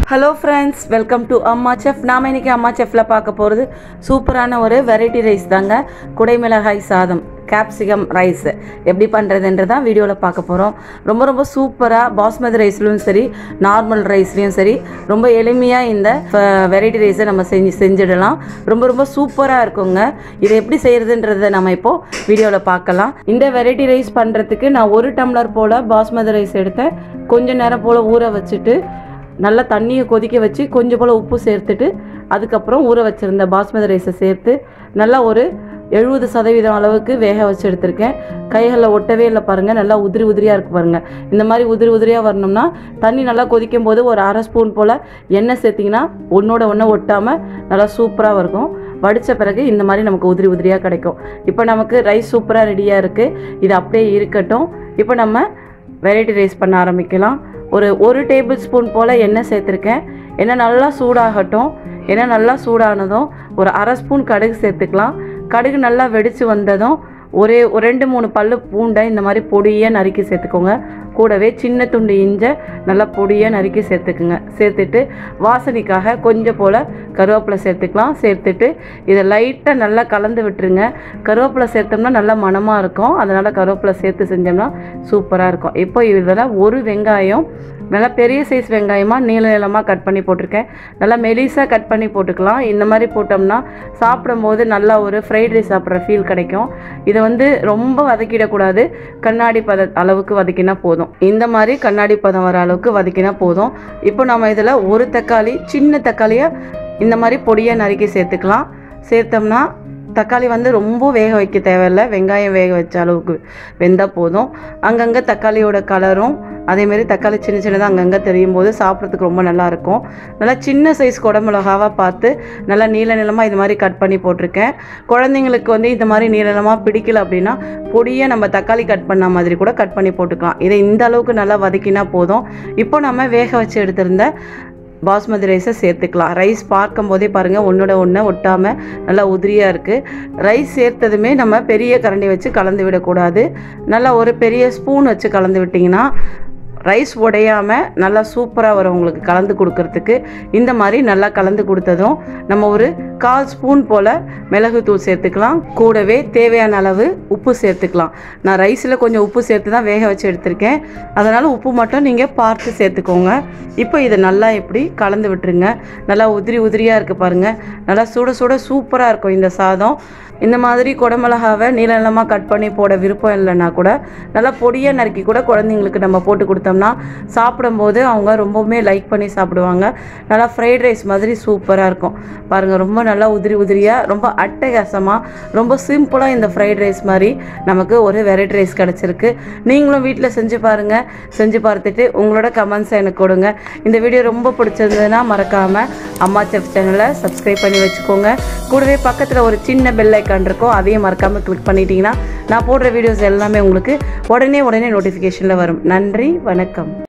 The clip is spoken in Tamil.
hello friends welcome to Amma chef நாம் இன்னைக்கு அம்மா செஃப்பில் பார்க்க போகிறது சூப்பரான ஒரு வெரைட்டி ரைஸ் தாங்க குடைமிளகாய் சாதம் கேப்சிகம் ரைஸ் எப்படி பண்ணுறதுன்றது தான் வீடியோவில் பார்க்க போகிறோம் ரொம்ப ரொம்ப சூப்பராக பாஸ்மதி ரைஸ்லையும் சரி நார்மல் ரைஸ்லையும் சரி ரொம்ப எளிமையாக இந்த வெரைட்டி ரைஸை நம்ம செஞ்சு செஞ்சிடலாம் ரொம்ப ரொம்ப சூப்பராக இருக்குங்க இதை எப்படி செய்கிறதுன்றதை நம்ம இப்போது வீடியோவில் பார்க்கலாம் இந்த வெரைட்டி ரைஸ் பண்ணுறதுக்கு நான் ஒரு டம்ளர் போல் பாஸ்மதி ரைஸ் எடுத்தேன் கொஞ்ச நேரம் போல் ஊற வச்சுட்டு நல்லா தண்ணியை கொதிக்க வச்சு கொஞ்சம் போல் உப்பு சேர்த்துட்டு அதுக்கப்புறம் ஊற வச்சுருந்த பாஸ்மதி ரைஸை சேர்த்து நல்லா ஒரு எழுபது சதவீதம் அளவுக்கு வேக வச்சு எடுத்திருக்கேன் கைகளில் ஒட்டவே இல்லை பாருங்கள் நல்லா உதிரி உதிரியாக இருக்கு பாருங்கள் இந்த மாதிரி உதிரி உதிரியாக வரணும்னா தண்ணி நல்லா கொதிக்கும் போது ஒரு அரை ஸ்பூன் போல் எண்ணெய் சேர்த்திங்கன்னா ஒன்றோட ஒன்று ஒட்டாமல் நல்லா சூப்பராக இருக்கும் வடித்த பிறகு இந்த மாதிரி நமக்கு உதிரி உதிரியாக கிடைக்கும் இப்போ நமக்கு ரைஸ் சூப்பராக ரெடியாக இருக்குது இது அப்படியே இருக்கட்டும் இப்போ நம்ம வெரைட்டி ரைஸ் பண்ண ஆரம்பிக்கலாம் ஒரு ஒரு டேபிள் ஸ்பூன் போல் எண்ணெய் சேர்த்துருக்கேன் எண்ணெய் நல்லா சூடாகட்டும் எண்ணெய் நல்லா சூடானதும் ஒரு அரை ஸ்பூன் கடுகு சேர்த்துக்கலாம் கடுகு நல்லா வெடித்து வந்ததும் ஒரே ஒரு ரெண்டு மூணு பல்லு பூண்டை இந்த மாதிரி பொடியாக நறுக்கி சேர்த்துக்கோங்க கூடவே சின்ன துண்டு இஞ்சை நல்லா பொடியாக நறுக்கி சேர்த்துக்குங்க சேர்த்துட்டு வாசனைக்காக கொஞ்சம் போல் கருவேப்பிலை சேர்த்துக்கலாம் சேர்த்துட்டு இதை லைட்டாக நல்லா கலந்து விட்டுருங்க கருவேப்பிலை சேர்த்தோம்னா நல்லா மணமாக இருக்கும் அதனால் கருவேப்பிலை சேர்த்து செஞ்சோம்னா சூப்பராக இருக்கும் இப்போ இதில் ஒரு வெங்காயம் நல்லா பெரிய சைஸ் வெங்காயமாக நீள நீளமாக கட் பண்ணி போட்டிருக்கேன் நல்லா மெலிசாக கட் பண்ணி போட்டுக்கலாம் இந்த மாதிரி போட்டோம்னா சாப்பிடும்போது நல்லா ஒரு ஃப்ரைட் ரைஸ் சாப்பிட்ற ஃபீல் கிடைக்கும் இதை வந்து ரொம்ப வதக்கிடக்கூடாது கண்ணாடி பத அளவுக்கு வதக்கினா போதும் இந்த மாதிரி கண்ணாடி பதம் வர அளவுக்கு வதக்கினா போதும் இப்போ நம்ம இதில் ஒரு தக்காளி சின்ன தக்காளியை இந்த மாதிரி பொடியாக நறுக்கி சேர்த்துக்கலாம் சேர்த்தோம்னா தக்காளி வந்து ரொம்ப வேக வைக்க தேவையில்லை வெங்காயம் வேக வச்ச அளவுக்கு வெந்தால் போதும் அங்கங்கே தக்காளியோட கலரும் அதேமாரி தக்காளி சின்ன சின்னதாக அங்கங்கே தெரியும் போது சாப்பிட்றதுக்கு ரொம்ப நல்லாயிருக்கும் நல்லா சின்ன சைஸ் குடமிளகாவாக பார்த்து நல்லா நீள நீளமாக இது மாதிரி கட் பண்ணி போட்டிருக்கேன் குழந்தைங்களுக்கு வந்து இந்த மாதிரி நீள நீளமாக பிடிக்கல அப்படின்னா பொடியாக நம்ம தக்காளி கட் பண்ண மாதிரி கூட கட் பண்ணி போட்டுக்கலாம் இதை இந்த அளவுக்கு நல்லா வதக்கினா போதும் இப்போ நம்ம வேக வச்சு எடுத்திருந்த பாஸ்மதி ரைஸை சேர்த்துக்கலாம் ரைஸ் பார்க்கும் போதே பாருங்கள் ஒன்றோட ஒன்று ஒட்டாமல் நல்லா உதிரியாக இருக்குது ரைஸ் சேர்த்ததுமே நம்ம பெரிய கரண்டி வச்சு கலந்து விடக்கூடாது நல்லா ஒரு பெரிய ஸ்பூன் வச்சு கலந்து விட்டிங்கன்னா ரைஸ் உடையாமல் நல்லா சூப்பராக வரும் உங்களுக்கு கலந்து கொடுக்கறதுக்கு இந்த மாதிரி நல்லா கலந்து கொடுத்ததும் நம்ம ஒரு கால் ஸ்பூன் போல் மிளகுத்தூள் சேர்த்துக்கலாம் கூடவே தேவையான அளவு உப்பு சேர்த்துக்கலாம் நான் ரைஸில் கொஞ்சம் உப்பு சேர்த்து தான் வேக வச்சு எடுத்திருக்கேன் அதனால் உப்பு மட்டும் நீங்கள் பார்த்து சேர்த்துக்கோங்க இப்போ இதை நல்லா இப்படி கலந்து விட்டுருங்க நல்லா உதிரி உதிரியாக இருக்குது பாருங்கள் நல்லா சுட சுட சூப்பராக இருக்கும் இந்த சாதம் இந்த மாதிரி குடமிளகாவை நீள நீளமாக கட் பண்ணி போட விருப்பம் இல்லைன்னா கூட நல்லா பொடியாக நறுக்கி கூட குழந்தைங்களுக்கு நம்ம போட்டு கொடுத்தோம்னா சாப்பிடும்போது அவங்க ரொம்பவுமே லைக் பண்ணி சாப்பிடுவாங்க நல்லா ஃப்ரைட் ரைஸ் மாதிரி சூப்பராக இருக்கும் பாருங்கள் ரொம்ப நல்லா உதிரி உதிரியாக ரொம்ப அட்டகாசமாக ரொம்ப சிம்பிளாக இந்த ஃப்ரைட் ரைஸ் மாதிரி நமக்கு ஒரு வெரைட்டி ரைஸ் கிடச்சிருக்கு நீங்களும் வீட்டில் செஞ்சு பாருங்கள் செஞ்சு பார்த்துட்டு உங்களோட கமெண்ட்ஸை எனக்கு கொடுங்க இந்த வீடியோ ரொம்ப பிடிச்சிருந்ததுன்னா மறக்காமல் அம்மா செஃப் சேனலை சப்ஸ்கிரைப் பண்ணி வச்சுக்கோங்க கூடவே பக்கத்தில் ஒரு சின்ன பெல் ஐக்கான் இருக்கும் அதையும் மறக்காமல் கிளிக் பண்ணிட்டீங்கன்னா நான் போடுற வீடியோஸ் எல்லாமே உங்களுக்கு உடனே உடனே நோட்டிஃபிகேஷனில் வரும் நன்றி வணக்கம்